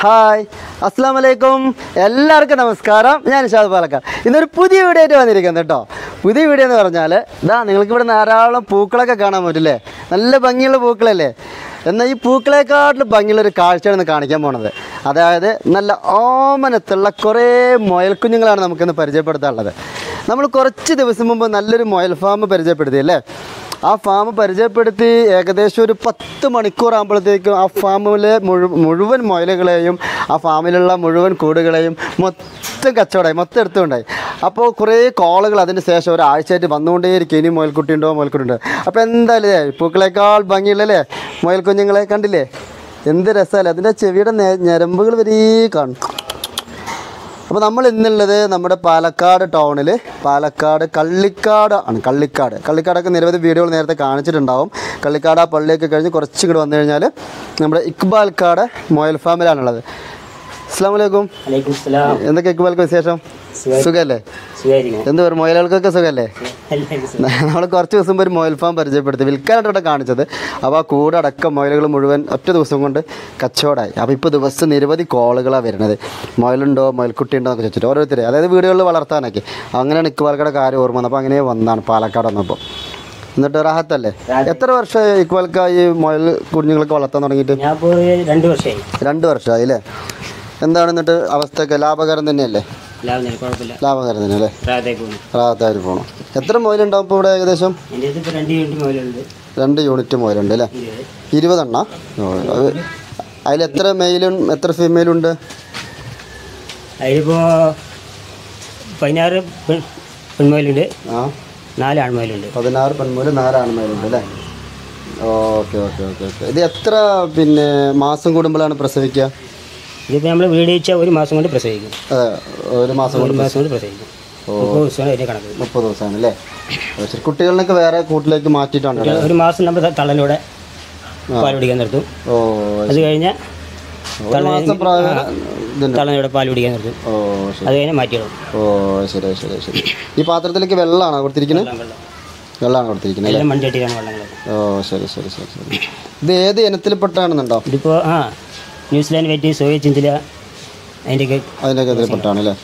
Hi അസ്സാം വലൈക്കും എല്ലാവർക്കും നമസ്കാരം ഞാൻ ഇഷാദ് പാലക്കാട് ഇന്നൊരു പുതിയ വീഡിയോ ആയിട്ട് വന്നിരിക്കുന്നത് കേട്ടോ പുതിയ വീഡിയോ എന്ന് പറഞ്ഞാൽ ഇതാ നിങ്ങൾക്ക് ഇവിടെ ധാരാളം പൂക്കളൊക്കെ കാണാൻ പറ്റില്ലേ നല്ല ഭംഗിയുള്ള പൂക്കളല്ലേ എന്നാൽ ഈ പൂക്കളെക്കാട്ടിലും ഭംഗിയുള്ള ഒരു കാഴ്ചയാണ് ഇന്ന് കാണിക്കാൻ പോണത് അതായത് നല്ല ഓമനത്തുള്ള കുറേ മുയൽക്കുഞ്ഞുങ്ങളാണ് നമുക്കിന്ന് പരിചയപ്പെടുത്താനുള്ളത് നമ്മൾ കുറച്ച് ദിവസം മുമ്പ് നല്ലൊരു മുയൽ ഫാം പരിചയപ്പെടുത്തി അല്ലേ ആ ഫാം പരിചയപ്പെടുത്തി ഏകദേശം ഒരു പത്ത് മണിക്കൂർ ആകുമ്പോഴത്തേക്കും ആ ഫാമിലെ മുഴു മുഴുവൻ മുയലുകളെയും ആ ഫാമിലുള്ള മുഴുവൻ കൂടുകളെയും മൊത്തം കച്ചവടമായി മൊത്തം എടുത്തുകൊണ്ടായി അപ്പോൾ കുറേ കോളുകൾ അതിന് ശേഷം ഒരാഴ്ചയായിട്ട് വന്നുകൊണ്ടേയിരിക്കും ഇനി മുയൽക്കുട്ടി ഉണ്ടോ മുയൽക്കുട്ടി ഉണ്ടോ അപ്പോൾ എന്തായാലും ഏ, പൂക്കളേക്കാൾ ഭംഗിയുള്ളല്ലേ മുയൽ കുഞ്ഞുങ്ങളെ കണ്ടില്ലേ എന്ത് രസമല്ലേ അതിൻ്റെ ചെവിയുടെ ഞെ- ഞരമ്പുകൾ വരെ കാണും അപ്പോൾ നമ്മൾ ഇന്നുള്ളത് നമ്മുടെ പാലക്കാട് ടൗണിൽ പാലക്കാട് കള്ളിക്കാട് ആണ് കള്ളിക്കാട് കള്ളിക്കാടൊക്കെ നിരവധി വീഡിയോകൾ നേരത്തെ കാണിച്ചിട്ടുണ്ടാവും കള്ളിക്കാട് ആ പള്ളിയൊക്കെ കഴിഞ്ഞ് കുറച്ച് ഇങ്ങോട്ട് വന്നു കഴിഞ്ഞാൽ നമ്മുടെ ഇക്ബാൽക്കാട് മോയൽ ഫാമിലാണുള്ളത് അസ്സാം വലൈക്കും വലൈക്കും സ്ലാം എന്തൊക്കെ ഇക്ബാൽക്ക് വിശേഷം സുഖമല്ലേ സുഖായിരിക്കും എന്ത് പറയും മൊയലുകൾക്കൊക്കെ സുഖമല്ലേ നമ്മൾ കുറച്ച് ദിവസം മുമ്പ് ഒരു മൊയൽ ഫാം പരിചയപ്പെടുത്തി വിൽക്കാനായിട്ട് ഇവിടെ കാണിച്ചത് അപ്പോൾ ആ കൂടടക്കം മൊയലുകൾ മുഴുവൻ ഒറ്റ ദിവസം കൊണ്ട് കച്ചവടമായി അപ്പോൾ ഇപ്പോൾ ദിവസം നിരവധി കോളുകളാണ് വരുന്നത് മൊയലുണ്ടോ മൊയൽക്കുട്ടി ഉണ്ടോ എന്നൊക്കെ ചോദിച്ചിട്ട് ഓരോരുത്തർ അതായത് വീടുകളിൽ വളർത്താനൊക്കെ അങ്ങനെയാണ് ഇക്വാൽക്കയുടെ കാര്യം ഓർമ്മ വന്നപ്പോൾ അങ്ങനെ വന്നാണ് പാലക്കാട് വന്നപ്പോൾ എന്നിട്ട് റാഹത്തല്ലേ എത്ര വർഷം ഇക്വാൽക്ക ഈ മൊയൽ കുഞ്ഞുങ്ങളൊക്കെ വളർത്താൻ തുടങ്ങിയിട്ട് ഞാൻ ഇപ്പോൾ രണ്ട് വർഷമായി രണ്ട് വർഷമായി അല്ലേ എന്താണ് എന്നിട്ട് അവസ്ഥയൊക്കെ ലാഭകരം തന്നെയല്ലേ ലാഭം തന്നെ കുഴപ്പമില്ല ലാഭകരം തന്നെ അല്ലേ പ്രായത്തേക്ക് പോകുന്നു റാഹത്തായിട്ട് പോകണം എത്ര മൊയിലുണ്ടാവും ഇപ്പോൾ ഇവിടെ ഏകദേശം എൻ്റെ അടുത്ത് ഇപ്പോൾ രണ്ട് യൂണിറ്റ് മുതലുണ്ട് രണ്ട് യൂണിറ്റ് മുതലുണ്ട് അല്ലേ ഇരുപത് ഇരുപതെണ്ണ അതിൽ എത്ര മെയിലും എത്ര ഫീമെയിലും ഉണ്ട് അതിലിപ്പോൾ പതിനാറ് പെൺ പെൺമുതലുണ്ട് ആ നാല് ആൺമുതലുണ്ട് പതിനാറ് പെൺമൂല് നാല് ആൺമയിലുണ്ട് അല്ലേ ഓക്കെ ഓക്കെ ഓക്കെ ഓക്കെ ഇത് എത്ര പിന്നെ മാസം കൂടുമ്പോഴാണ് പ്രസവിക്കുക ഇതിപ്പോൾ നമ്മൾ വീട് വെച്ചാൽ ഒരു മാസം കൊണ്ട് പ്രസവിക്കും അതെ ഒരു മാസം ഒരു കൊണ്ട് മാസം കൊണ്ട് പ്രസവിക്കും മുപ്പത് ദിവസമാണ് അതിൻ്റെ കണക്ക് മുപ്പത് ദിവസമാണ് അല്ലേ ഓ, ശരി കുട്ടികളിനൊക്കെ വേറെ കൂട്ടിലേക്ക് മാറ്റിയിട്ടാണ് ഒരു- ഒരു മാസം നമ്മൾ തള്ളലൂടെ പാൽ കുടിക്കാൻ നിർത്തും ഓ അത് കഴിഞ്ഞാൽ ഒരു മാസം പ്രായം ഇതുണ്ട് തള്ളലൂടെ പാൽ കുടിക്കാൻ നിർത്തും ഓ ശരി അത് കഴിഞ്ഞാൽ മാറ്റിയിടും ഓ ശരി ശരി ശരി ഈ പാത്രത്തിലേക്ക് വെള്ളമാണോ കൊടുത്തിരിക്കുന്നത് വെള്ളം വെള്ളം വെള്ളമാണ് കൊടുത്തിരിക്കുന്നത് അല്ലേ എല്ലാം മൺചട്ടിയിലാണ് വെള്ളങ്ങൾ ഓ ശരി ശരി ശരി ശരി ഇത് ഏത് ഇനത്തിൽപ്പെട്ടാണെന്നുണ്ടോ ഇതിപ്പോൾ ആ ന്യൂസിലാൻഡ് വെറ്റി സോയ ചിന്തില അതിൻ്റെയൊക്കെ അതിൻ്റെയൊക്കെ ഇതിൽപ്പെട്ടാണ് അല്ലേ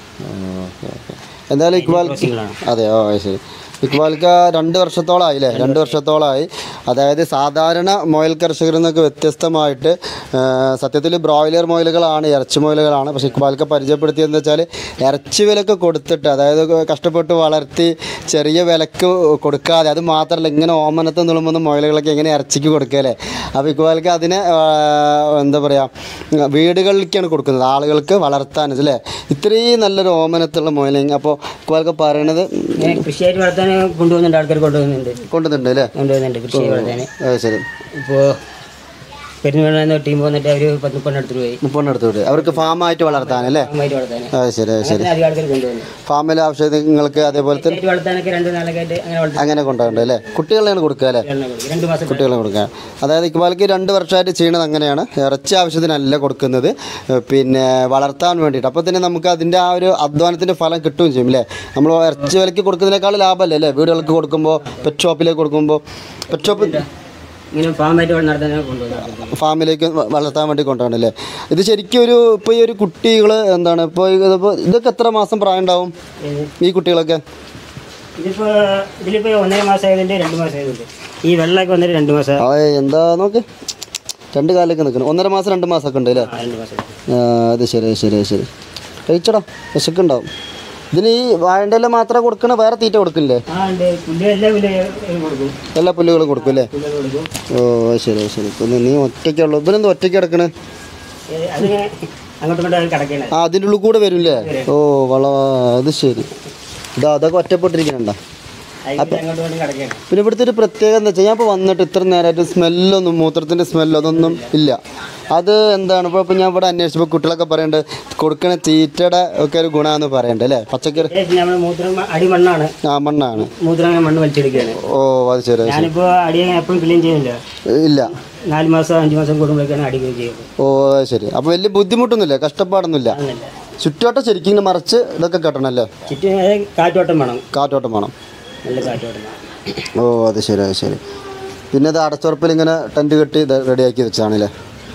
ഓക്കെ ഓക്കെ എന്തായാലും ഇക്ബാൽ ക്രോസിങ്ങളാണ് അതെ ഓ അത് ശരി ഇക്ബാൽക്ക രണ്ട് വർഷത്തോളമായി അല്ലേ രണ്ട് വർഷത്തോളമായി അതായത് സാധാരണ മുയൽ കർഷകരിൽ നിന്നൊക്കെ വ്യത്യസ്തമായിട്ട് സത്യത്തിൽ ബ്രോയിലർ മുയലുകളാണ് ഇറച്ചി മുയലുകളാണ് പക്ഷേ ഇക്ബാൽക്ക പരിചയപ്പെടുത്തിയതെന്ന് വെച്ചാൽ ഇറച്ചി വിലക്ക് കൊടുത്തിട്ട് അതായത് കഷ്ടപ്പെട്ട് വളർത്തി ചെറിയ വിലക്ക് കൊടുക്കാതെ അത് മാത്രമല്ല ഇങ്ങനെ ഓമനത്ത് നുളുമ്പുന്ന മുയലുകളൊക്കെ എങ്ങനെ ഇറച്ചിക്ക് കൊടുക്കല്ലേ അപ്പോൾ ഇക്ബാൽക്ക അതിനെ ആ, എന്താ പറയുക വീടുകളിലേക്കാണ് കൊടുക്കുന്നത് ആളുകൾക്ക് വളർത്താൻ അല്ലേ ഇത്രയും നല്ലൊരു ഓമനത്തുള്ള മുയലിങ് അപ്പോൾ ഇക്ബാൽക്ക പറയണത് ഇങ്ങനെ കൃഷിയായിട്ട് വളർത്താൻ കൊണ്ടുപോകുന്നുണ്ട് ആൾക്കാർ കൊണ്ടുപോകുന്നുണ്ട് കൊണ്ടുവന്നിട്ടുണ്ട് അല്ലേ കൊണ്ടുപോകുന്നുണ്ട് കൃഷി വളർത്താൻ അത് ശരി ഇപ്പോൾ പെരുന്നാളിന് ടീം വന്നിട്ട് അവർ പത്ത് മുപ്പെണ്ണം എടുത്തിട്ട് പോയി മുപ്പണ്ണം എടുത്തു വിട്ട് അവർക്ക് ഫാമായിട്ട് വളർത്താൻ അല്ലേ ഫാമായിട്ട് വളർത്താൻ അത് ശരി അത് ശരി അങ്ങനെ അധികം ആൾക്കാർ കൊണ്ടുപോകുന്നു ഫാമിലെ ആവശ്യങ്ങൾക്ക് അതേപോലെ തന്നെ കൃഷിയായിട്ട് വളർത്താനൊക്കെ രണ്ട് നാളൊക്കെ ആയിട്ട് അങ്ങനെ വളർത്താൻ അങ്ങനെ കൊണ്ടുപോകണ്ട അല്ലേ കുട്ടികളെയാണ് കൊടുക്കുക അല്ലേ കൊടുക്കും. രണ്ട് മാസം കുട്ടികളെ കൊടുക്കുക അതായത് ഇക്ബാൽക്ക് രണ്ട് വർഷമായിട്ട് ചെയ്യണത് അങ്ങനെയാണ് ഇറച്ചി ആവശ്യത്തിനല്ല കൊടുക്കുന്നത് ഏഹ് പിന്നെ വളർത്താൻ വേണ്ടിയിട്ട് അപ്പോൾ തന്നെ നമുക്ക് അതിൻ്റെ ആ ഒരു അധ്വാനത്തിൻ്റെ ഫലം കിട്ടുകയും ചെയ്യും അല്ലേ നമ്മൾ ഇറച്ചി വിലക്ക് കൊടുക്കുന്നതിനേക്കാൾ ലാഭമല്ലേ അല്ലേ വീടുകൾക്ക് കൊടുക്കുമ്പോൾ പെറ്റ് ഷോപ്പിലേക്ക് കൊടുക്കുമ്പോൾ പെറ്റ് ഷോപ്പ് ഇങ്ങനെ ഫാമായിട്ട് നടത്താൻ കൊണ്ടുപോകുന്നത് ഫാമിലേക്ക് വ- വളർത്താൻ വേണ്ടി കൊണ്ടുപോകണല്ലേ ഇത് ശരിക്കും ഒരു ഇപ്പോൾ ഈ ഒരു കുട്ടികൾ എന്താണ് ഇപ്പോൾ ഇതിപ്പോൾ ഇതൊക്കെ എത്ര മാസം പ്രായം ഉണ്ടാവും ഈ കുട്ടികളൊക്കെ ഇതിപ്പോൾ ഇതിലിപ്പോൾ ഒന്നര മാസം ആയതുണ്ട് രണ്ട് മാസം ആയതുണ്ട് ഈ വെള്ളമൊക്കെ വന്നിട്ട് രണ്ട് മാസം ആ എന്താ നോക്ക് രണ്ട് കാലൊക്കെ നിൽക്കണം ഒന്നര മാസം രണ്ട് മാസമൊക്കെ ഉണ്ട് അല്ലേ ആ, രണ്ട് മാസം ആ, അത് ശരി അത് ശരി അത് ശരി കഴിച്ചടാ വിശക്കുണ്ടാവും ഇതിന് ഈ വാഴൻ്റെ മാത്രമേ കൊടുക്കണ വേറെ തീറ്റ കൊടുക്കില്ലേ ആ ഉണ്ട് പുല്ല് എല്ലാ പുല്ല് കൊടുക്കും എല്ലാ പുല്ലുകളും കൊടുക്കും അല്ലേ പുല്ല് കൊടുക്കും ഓ അത് ശരി അത് ശരി പിന്നെ നീ ഒറ്റയ്ക്കുള്ളൂ ഇവനെന്താ ഒറ്റയ്ക്ക് കിടക്കണേ ഏ, അതിങ്ങനെ അങ്ങോട്ടും ഇങ്ങോട്ടും കിടക്കണേ ആ അതിൻ്റെ ഉള്ളിൽ കൂടെ വരില്ലേ ഓ വള അത് ശരി ഇതാ അതൊക്കെ ഒറ്റപ്പെട്ടിരിക്കണണ്ട അതിൽ അങ്ങോട്ടും ഇങ്ങോട്ടും കിടക്കണേ പിന്നെ ഇവിടുത്തെ ഒരു പ്രത്യേകത എന്താ വെച്ചാൽ ഞാൻ ഇപ്പോൾ വന്നിട്ട് ഇത്ര നേരമായിട്ട് സ്മെല്ലൊന്നും മൂത്രത്തിൻ്റെ സ്മെല്ലോ അതൊന്നും ഇല്ല അത് എന്താണ് ഇപ്പോൾ ഇപ്പോൾ ഞാൻ ഇവിടെ അന്വേഷിച്ചപ്പോൾ കുട്ടികളൊക്കെ പറയുന്നുണ്ട് കൊടുക്കണ തീറ്റയുടെ ഒക്കെ ഒരു ഗുണമെന്ന് പറയുന്നുണ്ട് അല്ലേ പച്ചക്കറി നമ്മൾ മൂത്രം അടിമണ്ണാണ് ആ മണ്ണാണ് മൂത്രം അങ്ങനെ മണ്ണ് വലിച്ചെടുക്കുകയാണ് ഓ അത് ശരി അത് ശരി. ഞാനിപ്പോൾ അടി അങ്ങനെ എപ്പോഴും ക്ലീൻ ചെയ്യുന്നില്ല ഇല്ല നാല് മാസം അഞ്ച് മാസം കൂടുമ്പോഴേക്കാണ് അടി ക്ലീൻ ചെയ്യുന്നത് ഓ അത് ശരി അപ്പോൾ വലിയ ബുദ്ധിമുട്ടൊന്നുമില്ല കഷ്ടപ്പാടൊന്നുമില്ല അങ്ങനല്ല ചുറ്റോട്ടം ശരിക്കും ഇങ്ങനെ മറിച്ച് ഇതൊക്കെ കെട്ടണമല്ലേ ചുറ്റും അതായത് കാറ്റോട്ടം വേണം കാറ്റോട്ടം വേണം നല്ല കാറ്റോട്ടം വേണം ഓ അത് ശരി അത് ശരി പിന്നെ ഇത് അടച്ചുറപ്പിൽ ഇങ്ങനെ ടെൻറ്റ് കെട്ടി ഇത് റെഡിയാക്കി വെച്ചതാണല്ലേ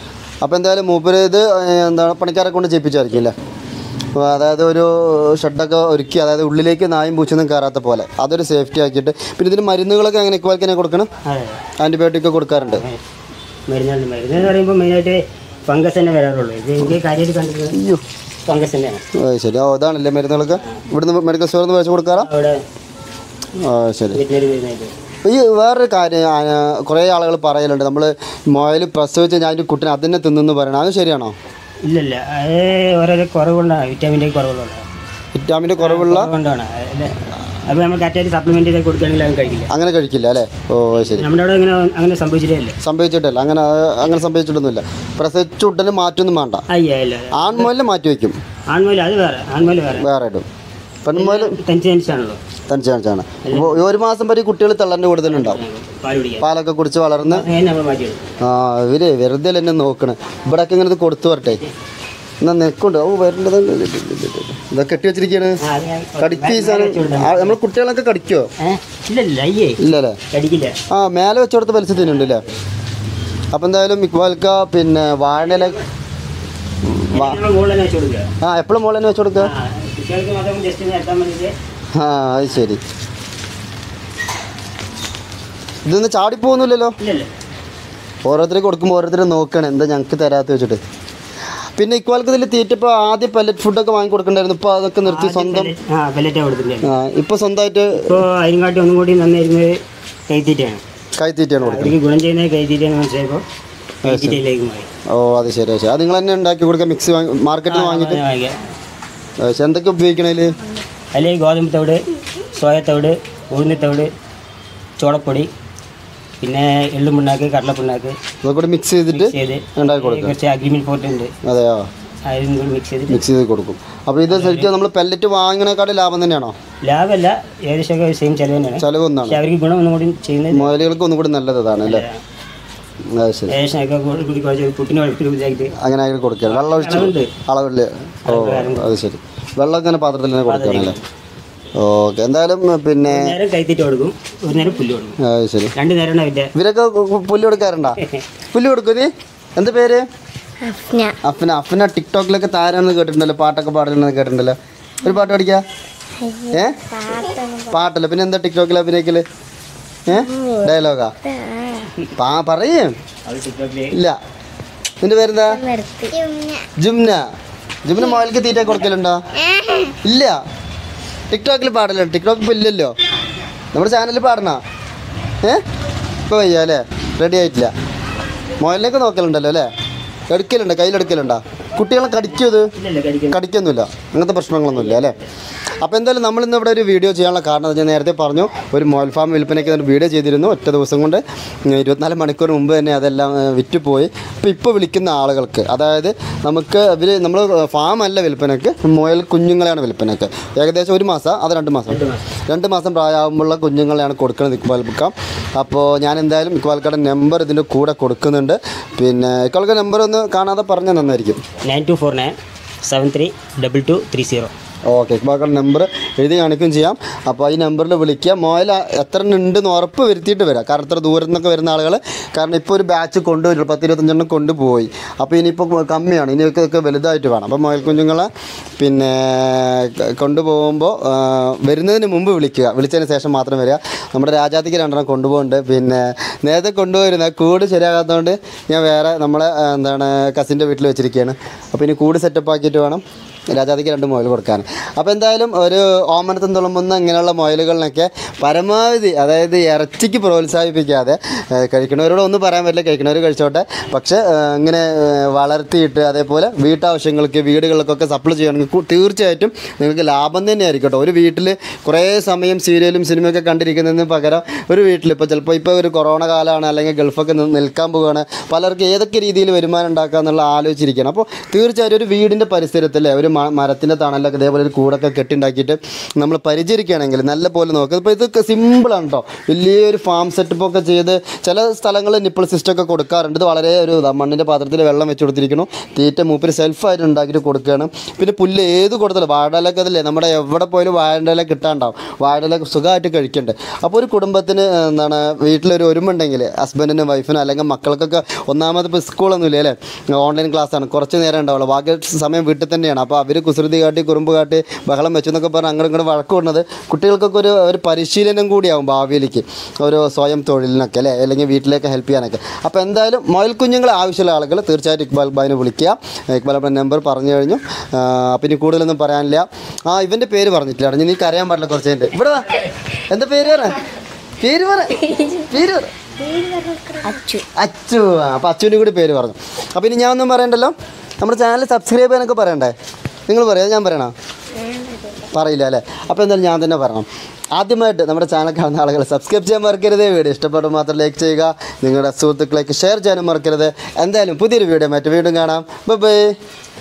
അപ്പോൾ എന്തായാലും മൂപ്പര് ഇത് ഏഹ്, എന്താണ് പണിക്കാരെ കൊണ്ട് ചെയ്യിപ്പിച്ചായിരിക്കും അല്ലേ അപ്പോൾ അതായത് ഒരു ഷെഡൊക്കെ ഒരുക്കി അതായത് ഉള്ളിലേക്ക് നായും പൂച്ചൊന്നും കയറാത്ത പോലെ അതൊരു സേഫ്റ്റി ആക്കിയിട്ട് പിന്നെ ഇതിന് മരുന്നുകളൊക്കെ എങ്ങനെ ഇക്വാൽക്കിനെ കൊടുക്കണം അതെ ആൻറ്റിബയോട്ടിക് കൊടുക്കാറുണ്ട് മരുന്നുണ്ട് മരുന്ന് എന്ന് പറയുമ്പോൾ മെയിനായിട്ട് ഫംഗസ് തന്നെ വരാറുള്ളൂ ഇത് എനിക്ക് കാര്യമായിട്ട് കണ്ടിട്ടുള്ളത് അയ്യോ ഫംഗസ് തന്നെയാണ് ആ, ശരി ഓ അതാണല്ലേ മരുന്നുകളൊക്കെ ഇവിടുന്ന് മെഡിക്കൽ സ്റ്റോറിൽ നിന്ന് മേടിച്ച് കൊടുക്കാറാ അവിടെ ആ ശരി വെറ്റിനറി മരുന്നായിട്ട് ഈ വേറൊരു കാര്യം ആ, കുറേ ആളുകൾ പറയലുണ്ട് നമ്മൾ മുയൽ പ്രസവിച്ച് ഞാൻ അതിൻ്റെ കുട്ടിനെ അതിനെ തിന്നെന്ന് പറയണം അത് ശരിയാണോ ഇല്ലല്ല അത് ഓരോരോ കുറവുകൊണ്ടാണ് വിറ്റാമിൻ്റെ കുറവുകൊണ്ടാണ് വിറ്റാമിൻ്റെ കുറവുള്ള കൊണ്ടാണ് അപ്പോൾ നമ്മൾ കറക്റ്റായിട്ട് സപ്ലിമെൻ്റ് ചെയ്ത് കൊടുക്കുകയാണെങ്കിൽ അത് കഴിക്കില്ല അങ്ങനെ കഴിക്കില്ല അല്ലേ ഓ ശരി നമ്മുടെ അവിടെ ഇങ്ങനെ അങ്ങനെ സംഭവിച്ചിട്ടേ ഇല്ല സംഭവിച്ചിട്ടില്ല അങ്ങനെ അങ്ങനെ സംഭവിച്ചിട്ടൊന്നുമില്ല പ്രസവിച്ച ഉടനെ മാറ്റൊന്നും വേണ്ട അയ്യ ഇല്ല ആൺമുയലിനെ മാറ്റി വയ്ക്കും ആൺമോല് അത് വേറെ ആൺമോല് വേറെ വേറെ ഇടും പെൺമുയൽ തനിച്ച് തനിച്ചാണല്ലോ തനിച്ചാണ് അപ്പോൾ ഈ ഒരു മാസം വരെ കുട്ടികൾ തള്ളൻ്റെ കൂടുതലുണ്ടാവും പാൽ കുടിക്കാൻ പാലൊക്കെ കുടിച്ച് വളർന്ന് അങ്ങനെ നമ്മൾ മാറ്റിയിടും ആ ഇവര് വെറുതെ അല്ല എന്നെ നോക്കണേ ഇവിടെയൊക്കെ ഇങ്ങനെ ഇത് കൊടുത്തു വരട്ടെ എന്നാ നിൽക്കുണ്ട് ഓ വരേണ്ടത് ഇതൊക്കെ കെട്ടി വെച്ചിരിക്കുകയാണ് ആ, അത് ഞാൻ കടിക്കും ഈ സാധനം നമ്മൾ കുട്ടികളൊക്കെ കടിക്കോ ഏ? ഇല്ലല്ല അയ്യേ ഇല്ലല്ലേ കടിക്കില്ല ആ മേലെ വെച്ചോടത്ത് പലിശ തിന്നുണ്ട് അല്ലേ അപ്പം എന്തായാലും ഇക്വാൽക്ക പിന്നെ വാഴയില നമ്മൾ മുകളിൽ തന്നെ വെച്ച് കൊടുക്കുക ആ എപ്പോഴും മോളെ തന്നെ വെച്ച് കൊടുക്കുക ആ, കുട്ടികൾക്ക് മാത്രം ജസ്റ്റ് നിർത്താൻ വേണ്ടിയിട്ട് ആ അത് ശരി ഇതൊന്നും ചാടിപ്പോകുന്നില്ലല്ലോ ഇല്ലല്ല ഓരോരുത്തർ കൊടുക്കുമ്പോൾ ഓരോരുത്തർ നോക്കണം എന്താ ഞങ്ങൾക്ക് തരാത്ത വെച്ചിട്ട് പിന്നെ ഇക്വാൽക്ക് ഇതിൽ തീറ്റ ഇപ്പോൾ ആദ്യം പല്ലറ്റ് ഫുഡൊക്കെ വാങ്ങി കൊടുക്കണ്ടായിരുന്നു ഇപ്പോൾ അതൊക്കെ നിർത്തി സ്വന്തം ആ പെല്ലറ്റാണ് കൊടുത്തിട്ടുണ്ട് ആ ഇപ്പോൾ സ്വന്തമായിട്ട് ഇപ്പോൾ അതിനെക്കാട്ടി ഒന്നും കൂടി നന്നായിരുന്നത് കൈത്തീറ്റയാണ് കൈത്തീറ്റയാണ് കൊടുക്കുന്നത് അവർക്ക് ഗുണം ചെയ്യുന്നത് കൈത്തീറ്റയാണെന്ന് മനസ്സിലായപ്പോൾ കൈത്തീറ്റയിലേക്ക് മാറി ഓ അത് ശരി അത് ശരി അത് നിങ്ങൾ തന്നെ ഉണ്ടാക്കി കൊടുക്കുക മിക്സ് വാങ്ങി മാർക്കറ്റിൽ നിന്ന് വാങ്ങിയിട്ട് അങ്ങനെ വാങ്ങിക്കുക. അത് ശരി. എന്തൊക്കെ ഉപയോഗിക്കണതിൽ അല്ലെങ്കിൽ ഗോതമ്പ് തവിട് സോയത്തവിട് ഉഴുന്നിത്തവിട് ചോളപ്പൊടി പിന്നെ എള്ളും പിണ്ണാക്ക് കടലപ്പിണ്ണാക്ക് അതൊക്കെ കൂടി മിക്സ് ചെയ്തിട്ട് ചെയ്ത് ഉണ്ടാക്കി കൊടുക്കുക കുറച്ച് അഗ്രിമെൻറ്റ് ഫോട്ടോ ഉണ്ട് അതെയോ അതിലും കൂടി മിക്സ് ചെയ്തിട്ട് മിക്സ് ചെയ്ത് കൊടുക്കും അപ്പോൾ ഇത് ശരിക്കും നമ്മൾ പെല്ലറ്റ് വാങ്ങണേക്കാളും ലാഭം തന്നെയാണോ ലാഭമല്ല ഏകദേശം സെയിം ചിലവ് തന്നെയാണ് ചിലവ് ഒന്നാണ് പക്ഷെ അവർക്ക് ഗുണം ഒന്നും കൂടി ചെയ്യുന്നത് മുതലുകൾക്ക് ഒന്നും കൂടി നല്ലത് അതാണ് അല്ലേ അത് ശരി ഏകദേശം ഒക്കെ കൂടി കൂടി കുറച്ച് പുട്ടിന് കുഴപ്പമില്ലായിട്ട് അങ്ങനെ ആയിട്ട് കൊടുക്കുക വെള്ളം ഒഴിച്ച് അളവുണ്ട് അളവില്ല ഓ അത് ശരി വെള്ളം ഇങ്ങനെ പാത്രത്തിൽ തന്നെ കൊടുക്കുകയാണല്ലേ ഓക്കെ എന്തായാലും പിന്നെ ഒരു നേരം കൈത്തീറ്റ കൊടുക്കും ഒരു നേരം പുല്ല് കൊടുക്കും അത് ശരി രണ്ട് നേരമാണ് അവരുടെ ഇവരൊക്കെ കു- കു- പുല്ല് കൊടുക്കാറുണ്ടോ പുല്ല് കൊടുക്കും നീ എന്ത് പേര് അഫ്ന അഫ്ന ടിക്ടോക്കിലൊക്കെ താരാന്ന് കേട്ടിട്ടുണ്ടല്ലോ പാട്ടൊക്കെ പാടുന്നുണ്ടെന്ന് കേട്ടിട്ടുണ്ടല്ലോ ഒരു പാട്ട് പഠിക്കാ ഏ പാട്ടല്ല പിന്നെ എന്താ ടിക്ടോക്കിൽ അഭിനയിക്കല് ഏ ഡയലോഗാ പാ പറയേ അത് ടിക്ടോക്കിൽ ഇല്ല നിന്റെ പേരെന്താ ജുംന ജുംന മോയിലേക്ക് തീറ്റ കൊടുക്കലുണ്ടോ ഇല്ല ടിക്ടോക്കിൽ പാടല്ലോ ടിക്ടോക്ക് ഇപ്പം ഇല്ലല്ലോ നമ്മുടെ ചാനലിൽ പാടണോ ഏ ഇപ്പോൾ വയ്യ അല്ലേ റെഡി ആയിട്ടില്ല മോയിലേക്ക് നോക്കലുണ്ടല്ലോ അല്ലേ എടുക്കലുണ്ടോ കയ്യിലെടുക്കലുണ്ടോ കുട്ടികളെ കടിക്കും ഇത് ഇല്ലല്ല കടിക്കുന്നു കടിക്കൊന്നുമില്ല അങ്ങനത്തെ പ്രശ്നങ്ങളൊന്നുമില്ല അല്ലേ അപ്പോൾ എന്തായാലും നമ്മൾ ഇന്ന് ഇവിടെ ഒരു വീഡിയോ ചെയ്യാനുള്ള കാരണം എന്ന് വെച്ചാൽ നേരത്തെ പറഞ്ഞു ഒരു മോൽ ഫാം വിൽപ്പനയ്ക്ക് ഒരു വീഡിയോ ചെയ്തിരുന്നു ഒറ്റ ദിവസം കൊണ്ട് ഉം, ഇരുപത്തിനാല് മണിക്കൂർ മുമ്പ് തന്നെ അതെല്ലാം ഏ, വിറ്റുപോയി അപ്പോൾ ഇപ്പോൾ വിളിക്കുന്ന ആളുകൾക്ക് അതായത് നമുക്ക് ഇവർ നമ്മൾ ഫാം അല്ല വിൽപ്പനയ്ക്ക് മുയൽ കുഞ്ഞുങ്ങളെയാണ് വിൽപ്പനയ്ക്ക് ഏകദേശം ഒരു മാസം അത് രണ്ട് മാസം രണ്ട് മാസം പ്രായമാകുമ്പോഴുള്ള കുഞ്ഞുങ്ങളെയാണ് കൊടുക്കുന്നത് ഇക്ബാൽ ബുക്കാം അപ്പോൾ ഞാൻ എന്തായാലും ഇക്ബാൽക്കാരുടെ നമ്പർ ഇതിൻ്റെ കൂടെ കൊടുക്കുന്നുണ്ട് പിന്നെ ഇക്ബാൽക്കാരുടെ നമ്പർ ഒന്ന് കാണാതെ പറഞ്ഞാൽ നന്നായിരിക്കും nine two four nine seven three double two three zero okay ഇക്ബാക്കളുടെ നമ്പർ എഴുതി കാണിക്കുകയും ചെയ്യാം അപ്പോൾ ഈ നമ്പറിൽ വിളിക്കുക മോയിൽ എത്ര ഉണ്ടെന്ന് ഉറപ്പ് വരുത്തിയിട്ട് വരാം കാരണം ഇത്ര ദൂരത്തു നിന്നൊക്കെ വരുന്ന ആളുകൾ കാരണം ഇപ്പോൾ ഒരു ബാച്ച് കൊണ്ടുവരും പത്ത് ഇരുപത്തഞ്ചെണ്ണം കൊണ്ടുപോയി അപ്പോൾ ഇനിയിപ്പോൾ കമ്മിയാണ് ഇനിയൊക്കെ ഒക്കെ വലുതായിട്ട് വേണം അപ്പോൾ മോയൽ കുഞ്ഞുങ്ങളെ പിന്നെ ക- കൊണ്ടുപോകുമ്പോൾ ആ, വരുന്നതിന് മുമ്പ് വിളിക്കുക വിളിച്ചതിന് ശേഷം മാത്രം വരിക നമ്മുടെ രാജാത്തിക്ക് രണ്ടെണ്ണം കൊണ്ടുപോകുന്നുണ്ട് പിന്നെ നേരത്തെ കൊണ്ടുപോയിരുന്ന കൂട് ശരിയാകാത്തതുകൊണ്ട് ഞാൻ വേറെ നമ്മളെ ആ, എന്താണ് കസിൻ്റെ വീട്ടിൽ വെച്ചിരിക്കുകയാണ് അപ്പോൾ ഇനി കൂട് സെറ്റപ്പ് ആക്കിയിട്ട് വേണം രാജാതിക്ക് രണ്ട് മുയൽ കൊടുക്കാൻ അപ്പോൾ എന്തായാലും ഒരു ഓമനത്തും തുളുമ്പുന്ന ഇങ്ങനെയുള്ള മുയലുകളിനൊക്കെ പരമാവധി അതായത് ഇറച്ചിക്ക് പ്രോത്സാഹിപ്പിക്കാതെ ഏഹ്, കഴിക്കണവരോട് ഒന്നും പറയാൻ പറ്റില്ല കഴിക്കണവർ കഴിച്ചോട്ടെ പക്ഷേ ഏഹ്, ഇങ്ങനെ ഏഹ്, വളർത്തിയിട്ട് അതേപോലെ വീട്ടാവശ്യങ്ങൾക്ക് വീടുകൾക്കൊക്കെ സപ്ലൈ ചെയ്യണമെങ്കിൽ കു- തീർച്ചയായിട്ടും നിങ്ങൾക്ക് ലാഭം തന്നെയായിരിക്കും കേട്ടോ ഒരു വീട്ടിൽ കുറേ സമയം സീരിയലും സിനിമയൊക്കെ കണ്ടിരിക്കുന്നതിന് പകരം ഒരു വീട്ടിൽ ഇപ്പോൾ ചിലപ്പോൾ ഇപ്പോൾ ഒരു കൊറോണ കാലമാണ് അല്ലെങ്കിൽ ഗൾഫൊക്കെ നി- നിൽക്കാൻ പോവുകയാണ് പലർക്കും ഏതൊക്കെ രീതിയിൽ വരുമാനം ഉണ്ടാക്കുക എന്നുള്ള ആലോചിച്ചിരിക്കുകയാണ് അപ്പോൾ തീർച്ചയായിട്ടും ഒരു വീടിൻ്റെ പരിസരത്തിൽ ഒരു മ- മരത്തിൻ്റെ തണലൊക്കെ ഇതേപോലെ ഇതേപോലെ ഒരു കൂടൊക്കെ കെട്ടിണ്ടാക്കിയിട്ട് നമ്മൾ പരിചരിക്കുകയാണെങ്കിൽ നല്ല പോലെ നോക്കുക ഇപ്പോൾ ഇതൊക്കെ സിമ്പിളാണ് കേട്ടോ വലിയൊരു ഫാം സെറ്റപ്പ് ഒക്കെ ചെയ്ത് ചില സ്ഥലങ്ങളിൽ നിപ്പിൾ സിസ്റ്റം ഒക്കെ കൊടുക്കാറുണ്ട് ഇത് വളരെ ഒരു ഇതാ മണ്ണിൻ്റെ പാത്രത്തിൽ വെള്ളം വെച്ച് കൊടുത്തിരിക്കണം തീറ്റ മൂപ്പര് സെൽഫായിട്ട് ഉണ്ടാക്കിയിട്ട് കൊടുക്കുകയാണ് പിന്നെ പുല്ല് ഏത് കൊടുത്താലും വാഴയിലൊക്കെ അതില്ലേ നമ്മുടെ എവിടെ പോയാലും വാഴയില കിട്ടാണ്ടാവും വാഴയില സുഖമായിട്ട് കഴിക്കണ്ടേ അപ്പോൾ ഒരു കുടുംബത്തിന് എന്താണ് വീട്ടിലൊരു ഒരുമുണ്ടെങ്കിൽ ഹസ്ബൻഡിനും വൈഫിനും അല്ലെങ്കിൽ മക്കൾക്കൊക്കെ ഒന്നാമത് ഇപ്പോൾ സ്കൂളൊന്നും ഇല്ല അല്ലേ ഓൺലൈൻ ക്ലാസ്സാണ് കുറച്ച് നേരം ഉണ്ടാവുള്ളൂ ബാക്കി സമയം വീട്ടിൽ തന്നെയാണ് അപ്പോൾ അവർ കുസൃതി കാട്ടി കുറുമ്പ് കാട്ടി ബഹളം വെച്ചു എന്നൊക്കെ പറഞ്ഞ് അങ്ങോട്ട് ഇങ്ങോട്ട് വഴക്ക് വിടുന്നത് കുട്ടികൾക്കൊക്കെ ഒരു ഒരു പരിശീലനം കൂടിയാവും ഭാവിയിലേക്ക് ഒരു സ്വയം തൊഴിലിനൊക്കെ അല്ലേ അല്ലെങ്കിൽ വീട്ടിലേക്ക് ഹെൽപ്പ് ചെയ്യാനൊക്കെ അപ്പോൾ എന്തായാലും മൊയൽ കുഞ്ഞുങ്ങൾ ആവശ്യമുള്ള ആളുകൾ തീർച്ചയായിട്ടും ഇക്ബാൽ ബായിനെ വിളിക്കുക ഇക്ബാൽ ബാബിൻ്റെ നമ്പർ പറഞ്ഞു കഴിഞ്ഞു ആ, അപ്പം ഇനി കൂടുതലൊന്നും പറയാനില്ല ആ ഇവൻ്റെ പേര് പറഞ്ഞിട്ടില്ല ഇനി നീ കരയാൻ പാടില്ല കുറച്ച് കഴിഞ്ഞിട്ട് ഇവിടെ വാ. എന്താ പേര് പറ പേര് പറ പേര് പറ അച്ചു അച്ചു ആ, അപ്പം അച്ചുവിൻ്റെ കൂടി പേര് പറഞ്ഞു അപ്പം ഇനി ഞാൻ ഒന്നും പറയണ്ടല്ലോ നമ്മുടെ ചാനൽ സബ്സ്ക്രൈബ് ചെയ്യാനൊക്കെ പറയണ്ടേ നിങ്ങൾ പറയാം ഞാൻ പറയണോ പറയില്ല അല്ലേ അപ്പോൾ എന്തായാലും ഞാൻ തന്നെ പറയണം ആദ്യമായിട്ട് നമ്മുടെ ചാനൽ കാണുന്ന ആളുകൾ സബ്സ്ക്രൈബ് ചെയ്യാൻ മറക്കരുത് വീഡിയോ ഇഷ്ടപ്പെട്ട മാത്രം ലൈക്ക് ചെയ്യുക നിങ്ങളുടെ സുഹൃത്തുക്കളേക്ക് ഷെയർ ചെയ്യാനും മറക്കരുത് എന്തായാലും പുതിയൊരു വീഡിയോ മറ്റു വീണ്ടും കാണാം ബൈ